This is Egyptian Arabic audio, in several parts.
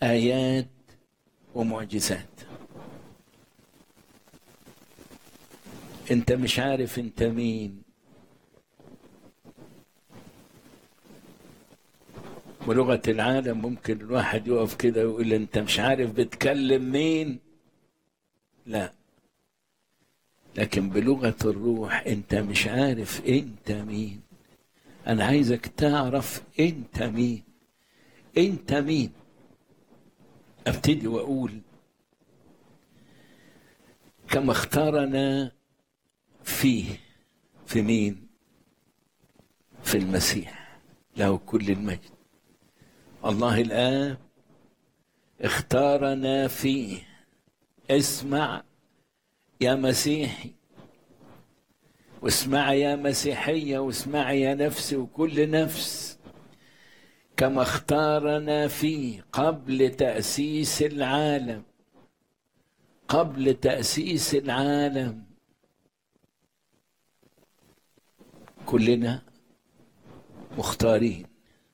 آيات ومعجزات انت مش عارف انت مين بلغة العالم ممكن الواحد يقف كده ويقول انت مش عارف بتكلم مين لا لكن بلغة الروح انت مش عارف انت مين انا عايزك تعرف انت مين انت مين ابتدي واقول كما اختارنا فيه في مين في المسيح له كل المجد الله الآب اختارنا فيه اسمع يا مسيحي واسمع يا مسيحية واسمع يا نفسي وكل نفس كما اختارنا فيه قبل تأسيس العالم قبل تأسيس العالم كلنا مختارين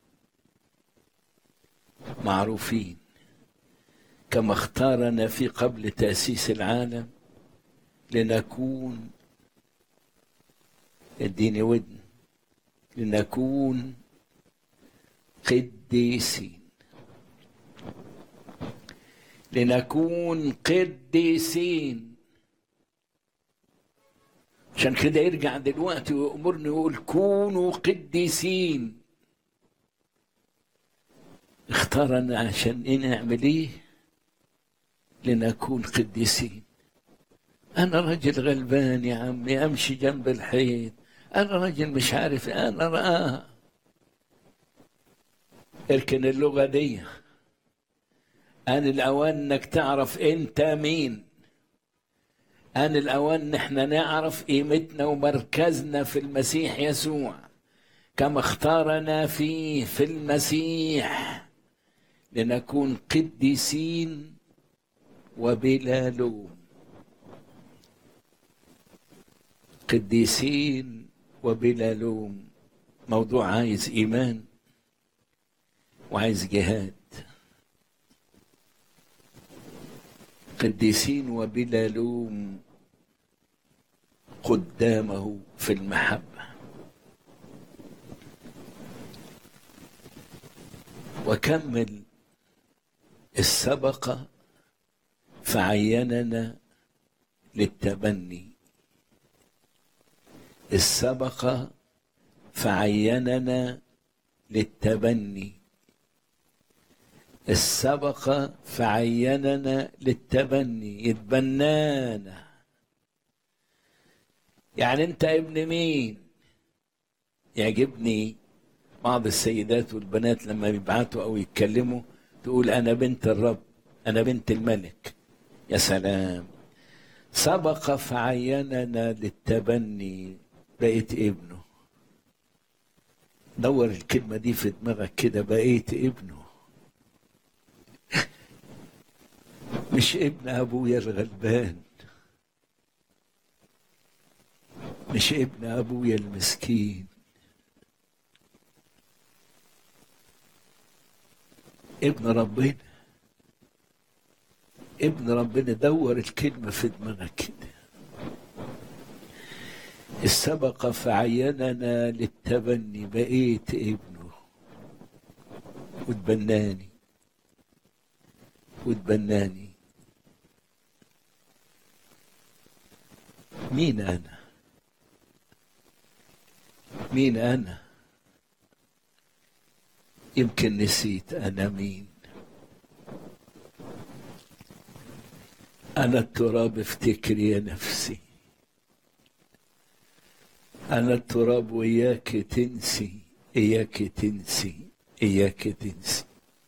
معروفين كما اختارنا في قبل تأسيس العالم لنكون اديني ودن لنكون قديسين لنكون قديسين عشان كده يرجع دلوقتي ويأمرني يقول كونوا قديسين اختارنا عشان ايه نعمل ايه لنكون قديسين انا راجل غلبان يا عمي امشي جنب الحيط انا راجل مش عارف انا رآه اركن اللغه دي ان الاوان انك تعرف انت مين ان الاوان نحن نعرف قيمتنا ومركزنا في المسيح يسوع كما اختارنا فيه في المسيح لنكون قديسين وبلا لوم قديسين وبلا لوم موضوع عايز ايمان وعايز جهاد قديسين وبلا لوم قدامه في المحبه وكمل السبق فعيننا للتبني السبق فعيننا للتبني السبق فعيننا للتبني يتبنانا يعني انت ابن مين يعجبني بعض السيدات والبنات لما بيبعتوا او يتكلموا تقول انا بنت الرب انا بنت الملك يا سلام سبق فعيننا للتبني بقيت ابنه دور الكلمة دي في دماغك كده بقيت ابنه مش ابن ابويا الغلبان مش ابن ابويا المسكين ابن ربنا ابن ربنا دور الكلمة في دماغك كده السبق فعيننا للتبني بقيت ابنه وتبناني وتبناني مين انا مين انا يمكن نسيت انا مين انا التراب افتكري يا نفسي انا التراب وياك تنسي اياك تنسي اياك تنسي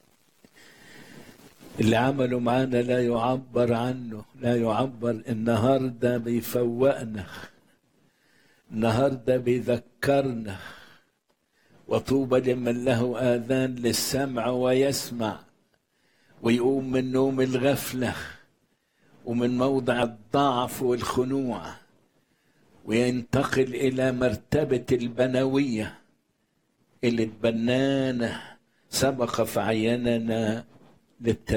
اللي عمله معانا لا يعبر عنه لا يعبر النهارده بيفوقنا النهارده بيذكرنا وطوبى لمن له آذان للسمع ويسمع ويقوم من نوم الغفلة ومن موضع الضعف والخنوع وينتقل إلى مرتبة البنوية اللي تبنانا سبق فعيننا للتبني